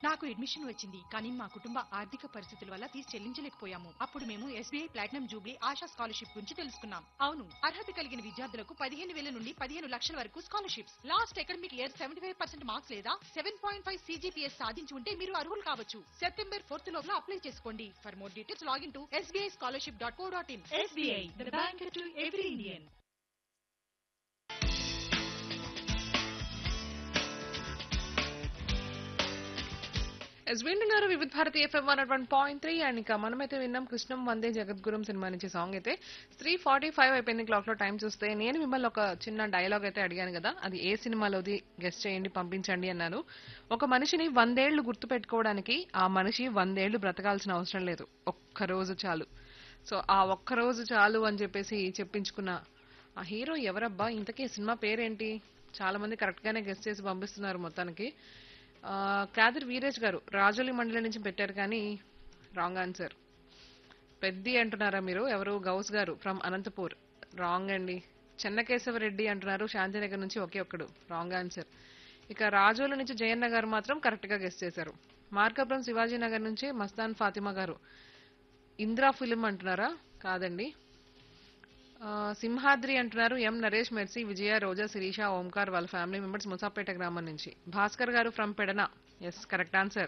నాకు అడ్మిషన్ వచ్చింది కానీ మా కుటుంబ ఆర్థిక పరిస్థితుల వల్ల ఫీజు చెల్లించలేకపోయాము అప్పుడు మేము SBI platinum jubilee Asha scholarship గురించి తెలుసుకున్నాం అవును అర్హత కలిగిన విద్యార్థులకు పదిహేను వేల నుండి పదిహేను లక్షల వరకు scholarships last academic year seventy five percent marks లేదా సెవెన్ పాయింట్ ఫైవ్ సీజీపీఎస్ సాధించి ఉంటే మీరు అర్హులు కావచ్చు సెప్టెంబర్ ఫోర్త్ లోపల అప్లై చేసుకోండి for more details login to SBI scholarship dot co dot in SBI the bank to every Indian ఎస్ వింటున్నారు Vividh Bharati FM one one point three and ఇంకా మనమైతే విన్నాం కృష్ణం వందే జగద్గురం సినిమా నుంచి సాంగ్ అయితే త్రీ ఫార్టీ ఫైవ్ అయిపోయింది క్లాక్ లో టైం చూస్తే నేను మిమ్మల్ని ఒక చిన్న డైలాగ్ అయితే అడిగాను కదా అది ఏ సినిమాలోది గెస్ట్ చేయండి పంపించండి అన్నాను ఒక మనిషిని వందేళ్లు గుర్తు పెట్టుకోవడానికి ఆ మనిషి వందేళ్లు బ్రతకాల్సిన అవసరం లేదు ఒక్క రోజు చాలు సో ఆ ఒక్క రోజు చాలు అని చెప్పేసి చెప్పించుకున్న ఆ హీరో ఎవరబ్బా ఇంతకీ ఈ సినిమా పేరేంటి చాలా మంది కరెక్ట్ గానే గెస్ట్ చేసి పంపిస్తున్నారు మొత్తానికి ఆ, కాదర్ వీరేష్ గారు రాజోలి మండలం నుంచి పెట్టారు కానీ రాంగ్ ఆన్సర్ పెద్ది అంటున్నారా మీరు ఎవరు గౌస్ గారు ఫ్రమ్ అనంతపూర్ రాంగ్ అండి చెన్నకేశవరెడ్డి అంటున్నారు శాంతినగర్ నుంచి ఒకే ఒక్కడు రాంగ్ ఆన్సర్ ఇక రాజోలు నుంచి జయన్న గారు మాత్రం కరెక్ట్ గా గెస్ట్ చేశారు మార్కాపురం శివాజీ నగర్ నుంచి మస్తాన్ ఫాతిమా గారు ఇంద్రా ఫిలిం అంటున్నారా కాదండి ఆ, సింహాద్రి అంటున్నారు ఎం నరేష్ మెర్సీ విజయ రోజా శిరీష ఓంకార్ వాళ్ళ ఫ్యామిలీ మెంబర్స్ ముసాపేట గ్రామం నుంచి Bhaskar garu from Pedana yes correct answer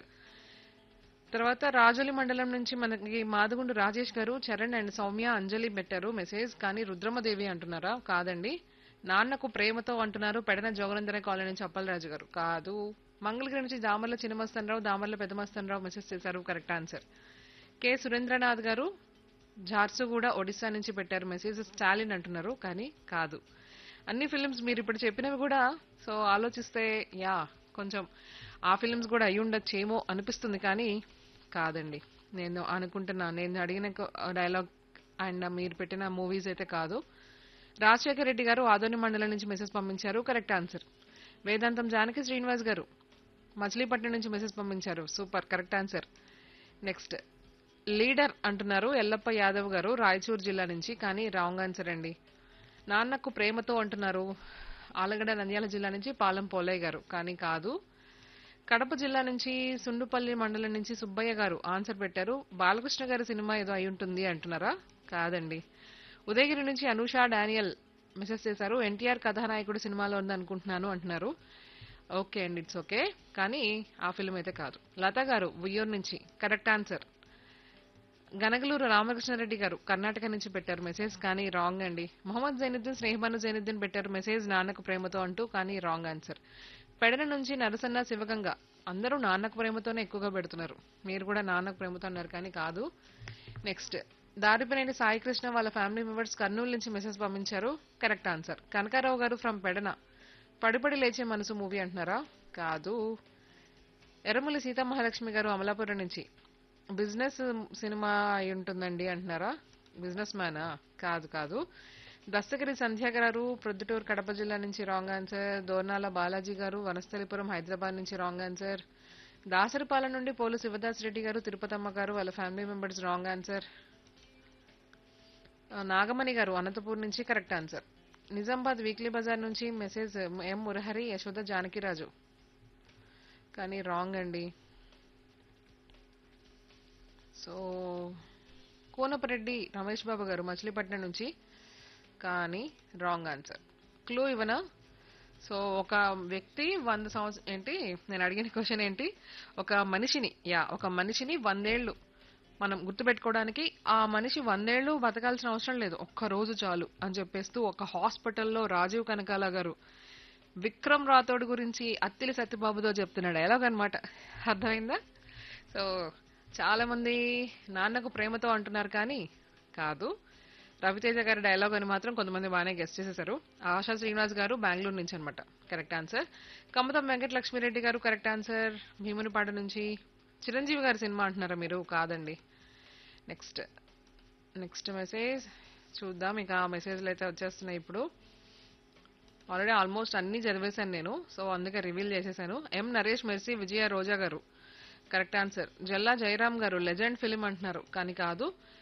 తర్వాత రాజోలి మండలం నుంచి మనకి మాదగుండు రాజేష్ గారు చరణ్ అండ్ సౌమ్య అంజలి పెట్టారు మెసేజ్ కానీ రుద్రమదేవి అంటున్నారా కాదండి నాన్నకు ప్రేమతో అంటున్నారు పెడన జోగనందన కాలనీ నుంచి అప్పలరాజు గారు కాదు మంగళగిరి నుంచి దామర్ల చిన్నమస్తనరావు దామర్ల పెద్దమస్తనరావు మెసేజ్ చేశారు correct answer K Surendranath garu Jharsuguda Odisha నుంచి పెట్టారు మెసేజ్ స్టాలిన్ అంటున్నారు కానీ కాదు అన్ని ఫిల్మ్స్ మీరు ఇప్పుడు చెప్పినవి కూడా సో ఆలోచిస్తే యా కొంచెం ఆ ఫిల్మ్స్ కూడా అయి ఉండొచ్చేమో అనిపిస్తుంది కానీ కాదండి నేను అనుకుంటున్నా నేను అడిగిన డైలాగ్ అండ్ మీరు పెట్టిన మూవీస్ అయితే కాదు రాజశేఖర్ రెడ్డి గారు ఆదోని మండలం నుంచి మెసేజ్ పంపించారు కరెక్ట్ ఆన్సర్ వేదాంతం జానకి శ్రీనివాస్ గారు మచిలీపట్నం నుంచి మెసేజ్ పంపించారు super correct answer next leader అంటున్నారు ఎల్లప్ప యాదవ్ గారు రాయచూర్ జిల్లా నుంచి కానీ రాంగ్ ఆన్సర్ అండి నాన్నకు ప్రేమతో అంటున్నారు ఆలగడ్డ నంద్యాల జిల్లా నుంచి పాలెం పోలయ్య గారు కానీ కాదు కడప జిల్లా నుంచి సుండుపల్లి మండలం నుంచి సుబ్బయ్య గారు ఆన్సర్ పెట్టారు బాలకృష్ణ గారి సినిమా ఏదో అయి ఉంటుంది అంటున్నారా కాదండి ఉదయగిరి నుంచి అనూష డానియల్ మెసేజ్ చేశారు ఎన్టీఆర్ కథానాయకుడు సినిమాలో ఉంది అనుకుంటున్నాను అంటున్నారు ఓకే అండి ఇట్స్ ఓకే కానీ ఆ ఫిల్మ్ అయితే కాదు లత గారు ఉయ్యూరు నుంచి కరెక్ట్ ఆన్సర్ గనగలూరు రామకృష్ణారెడ్డి గారు కర్ణాటక నుంచి పెట్టారు మెసేజ్ కానీ రాంగ్ అండి మొహమ్మద్ జైనుద్దీన్ స్నేహబాను జైనుద్దీన్ పెట్టారు మెసేజ్ నాన్నకు ప్రేమతో అంటూ కానీ రాంగ్ ఆన్సర్ పెడన నుంచి నరసన్న శివగంగ అందరూ నాన్నకు ప్రేమతోనే ఎక్కువగా పెడుతున్నారు మీరు కూడా నాన్నకు ప్రేమతో అన్నారు కానీ కాదు నెక్స్ట్ దారిపనేని సాయికృష్ణ వాళ్ళ ఫ్యామిలీ మెంబర్స్ కర్నూలు నుంచి మెసేజ్ పంపించారు కరెక్ట్ ఆన్సర్ కనకారావు గారు ఫ్రమ్ పెడన పడిపడి లేచే మనసు మూవీ అంటున్నారా కాదు ఎర్రమల్లి సీతామహాలక్ష్మి గారు అమలాపురం నుంచి బిజినెస్ సినిమా అయి ఉంటుందండి అంటున్నారా బిజినెస్ మ్యానా కాదు కాదు దస్తగిరి సంధ్య గారు ప్రొద్దుటూరు కడప జిల్లా నుంచి రాంగ్ ఆన్సర్ దోర్నాల బాలాజీ గారు వనస్థలిపురం హైదరాబాద్ నుంచి రాంగ్ ఆన్సర్ దాసరిపాలెం నుండి పోలు శివదాస్ రెడ్డి గారు తిరుపతమ్మ గారు వాళ్ళ ఫ్యామిలీ మెంబర్స్ రాంగ్ ఆన్సర్ ఆ, నాగమణి గారు అనంతపూర్ నుంచి కరెక్ట్ ఆన్సర్ నిజామాబాద్ వీక్లీ బజార్ నుంచి మెసేజ్ ఎం మురహరి యశోద జానకిరాజు కానీ రాంగ్ అండి సో కోనపరెడ్డి రమేష్ బాబు గారు మచిలీపట్నం నుంచి కానీ రాంగ్ ఆన్సర్ క్లూ ఇవ్వనా సో ఒక వ్యక్తి వంద సంవత్సరం ఏంటి నేను అడిగిన క్వశ్చన్ ఏంటి ఒక మనిషిని యా ఒక మనిషిని వందేళ్లు మనం గుర్తుపెట్టుకోవడానికి ఆ మనిషి వందేళ్లు బతకాల్సిన అవసరం లేదు ఒక్క రోజు చాలు అని చెప్పేస్తూ ఒక హాస్పిటల్లో రాజీవ్ కనకాల గారు విక్రమ్ రాథోడ్ గురించి అత్తిలి సత్యబాబుతో చెప్తున్నాడు ఎలాగనమాట అర్థమైందా సో చాలా మంది నాన్నకు ప్రేమతో అంటున్నారు కానీ కాదు రవితేజ గారి డైలాగ్ అని మాత్రం కొంతమంది బాగానే గెస్ట్ చేసేశారు ఆశా శ్రీనివాస్ గారు బెంగళూరు నుంచి అనమాట correct answer Kamatham Venkata Lakshmireddy garu correct answer Bheemunipadu నుంచి చిరంజీవి గారి సినిమా అంటున్నారా మీరు కాదండి నెక్స్ట్ నెక్స్ట్ మెసేజ్ చూద్దాం ఇక ఆ మెసేజ్లు అయితే వచ్చేస్తున్నాయి ఇప్పుడు ఆల్రెడీ ఆల్మోస్ట్ అన్ని చదివేశాను నేను సో అందుకే రివీల్ చేసేసాను ఎం నరేష్ మెర్సీ విజయ రోజా గారు కరెక్ట్ ఆన్సర్ జల్లా జయరామ్ గారు లెజెండ్ ఫిలిం అంటున్నారు కానీ కాదు